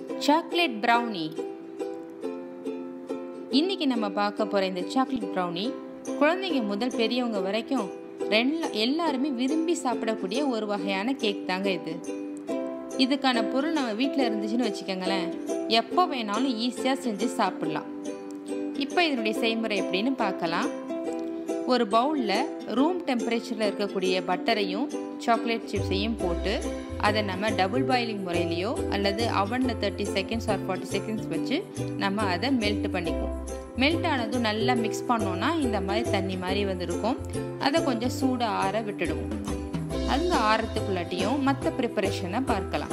chocolate brownie இன்னைக்கு நம்ம பார்க்க போகிற இந்த சாக்லேட் ப்ரௌனி குழந்தைங்க முதல் பெரியவங்க வரைக்கும் ரெண்டு எல்லாருமே விரும்பி சாப்பிடக்கூடிய ஒரு வகையான கேக் தாங்க இது இதுக்கான பொருள் நம்ம வீட்டில் இருந்துச்சுன்னு வச்சுக்கோங்களேன் எப்போ வேணாலும் ஈஸியாக செஞ்சு சாப்பிட்லாம் இப்போ இதனுடைய செய்முறை எப்படின்னு பார்க்கலாம் ஒரு பவுலில் ரூம் டெம்பரேச்சரில் இருக்கக்கூடிய பட்டரையும் சாக்லேட் சிப்ஸையும் போட்டு அதை நம்ம டபுள் பாயிலிங் முறையிலையோ அல்லது அவனில் thirty seconds or forty seconds வச்சு நம்ம அதை மெல்ட் பண்ணிக்குவோம் மெல்ட் ஆனதும் நல்லா மிக்ஸ் பண்ணோன்னா இந்த மாதிரி தண்ணி மாதிரி வந்துருக்கும் அதை கொஞ்சம் சூடு ஆற விட்டுடுவோம் அந்த ஆறத்துக்குள்ளாட்டியும் மற்ற ப்ரிப்பரேஷனை பார்க்கலாம்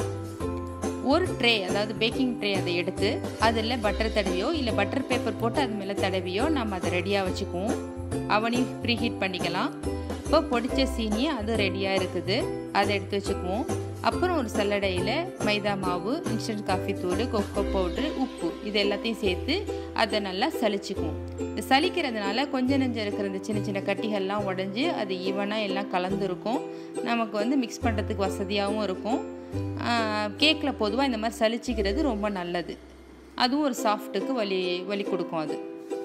ஒரு ட்ரே அதாவது பேக்கிங் ட்ரே அதை எடுத்து அதில் பட்டர் தடவியோ இல்லை பட்டர் பேப்பர் போட்டு அது மேலே தடவியோ நம்ம அதை ரெடியாக வச்சுக்குவோம் அவனையும் ப்ரீஹீட் பண்ணிக்கலாம் இப்போ பொடிச்ச சீனி அது ரெடியாக இருக்குது அதை எடுத்து வச்சுக்குவோம் அப்புறம் ஒரு சல்லடையில் மைதா மாவு இன்ஸ்டன்ட் காஃபி தூள் கொக்கோ பவுட்ரு உப்பு இது எல்லாத்தையும் சேர்த்து அதை நல்லா சலிச்சுக்குவோம் இந்த சலிக்கிறதுனால கொஞ்சம் நெஞ்சம் இருக்கிற இந்த சின்ன சின்ன கட்டிகள்லாம் உடஞ்சி அது ஈவனாக எல்லாம் கலந்துருக்கும் நமக்கு வந்து மிக்ஸ் பண்ணுறதுக்கு வசதியாகவும் இருக்கும் கேக்கில் பொதுவாக இந்த மாதிரி சலிச்சிக்கிறது ரொம்ப நல்லது அதுவும் ஒரு சாஃப்ட்டுக்கு வலி வலி கொடுக்கும் அது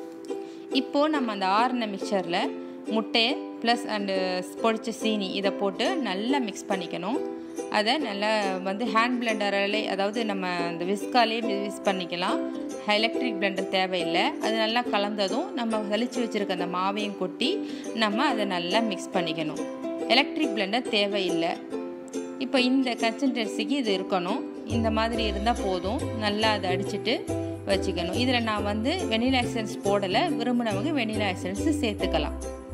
இப்போது நம்ம அந்த ஆறுன மிக்சரில் முட்டையை ப்ளஸ் அண்டு பொடிச்ச சீனி இதை போட்டு நல்லா மிக்ஸ் பண்ணிக்கணும் அதை நல்லா வந்து ஹேண்ட் பிளெண்டராலே அதாவது நம்ம அந்த விஸ்காலே விஸ் பண்ணிக்கலாம் எலக்ட்ரிக் பிளெண்டர் தேவையில்லை அது நல்லா கலந்ததும் நம்ம சலிச்சு வச்சுருக்க அந்த மாவையும் கொட்டி நம்ம அதை நல்லா மிக்ஸ் பண்ணிக்கணும் எலக்ட்ரிக் பிளெண்டர் தேவையில்லை இப்போ இந்த கன்சிஸ்டன்சிக்கு இது இருக்கணும் இந்த மாதிரி இருந்தால் போதும் நல்லா அதை அடிச்சுட்டு வச்சுக்கணும் இதில் நான் வந்து வெனிலா எசன்ஸ் போடலை விரும்பினவங்க வெனிலா எசன்ஸ் சேர்த்துக்கலாம்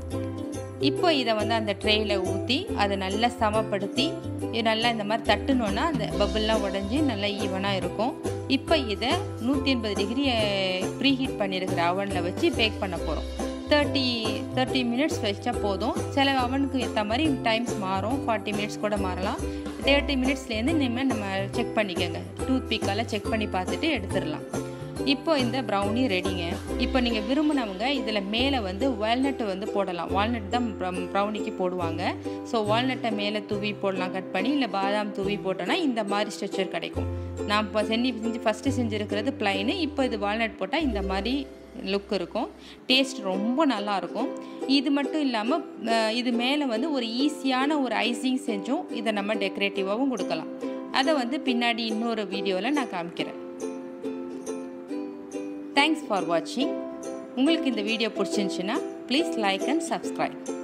இப்போ இதை வந்து அந்த ட்ரேயில் ஊற்றி அதை நல்லா சமப்படுத்தி நல்லா இந்த மாதிரி தட்டுனோன்னா அந்த பபுள்லாம் உடஞ்சி நல்லா ஈவனாக இருக்கும் இப்போ இதை நூற்றி எண்பது டிகிரி ப்ரீஹீட் பண்ணியிருக்கிற அவனில் வச்சு பேக் பண்ண போகிறோம் தேர்ட்டி தேர்ட்டி மினிட்ஸ் வச்சா போதும் சில அவனுக்கு ஏற்ற மாதிரி டைம்ஸ் மாறும் ஃபார்ட்டி மினிட்ஸ் கூட மாறலாம் தேர்ட்டி மினிட்ஸ்லேருந்து இனிமேல் நம்ம செக் பண்ணிக்கோங்க டூத் பிக்கால் செக் பண்ணி பார்த்துட்டு எடுத்துடலாம் இப்போ இந்த ப்ரௌனி ரெடிங்க இப்போ நீங்கள் விரும்பினவங்க இதில் மேலே வந்து வால்நட்டு வந்து போடலாம் வால்நட் தான் ப்ரௌனிக்கு போடுவாங்க ஸோ வால்நட்டை மேலே தூவி போடலாம் கட் பண்ணி இல்லை பாதாம் தூவி போட்டோன்னா இந்த மாதிரி ஸ்ட்ரக்சர் கிடைக்கும் நான் இப்போ செஞ்சு செஞ்சு ஃபஸ்ட்டு செஞ்சுருக்கிறது ப்ளைனு இப்போ இது வால்நட் போட்டால் இந்த மாதிரி லுக் இருக்கும் டேஸ்ட் ரொம்ப நல்லாயிருக்கும் இது மட்டும் இல்லாமல் இது மேலே வந்து ஒரு ஈஸியான ஒரு ஐசிங் செஞ்சும் இதை நம்ம டெக்கரேட்டிவாகவும் கொடுக்கலாம் அதை வந்து பின்னாடி இன்னொரு வீடியோவில் நான் காமிக்கிறேன் தேங்க்ஸ் ஃபார் வாட்சிங் உங்களுக்கு இந்த வீடியோ பிடிச்சிருந்துச்சின்னா ப்ளீஸ் லைக் அண்ட் சப்ஸ்கிரைப்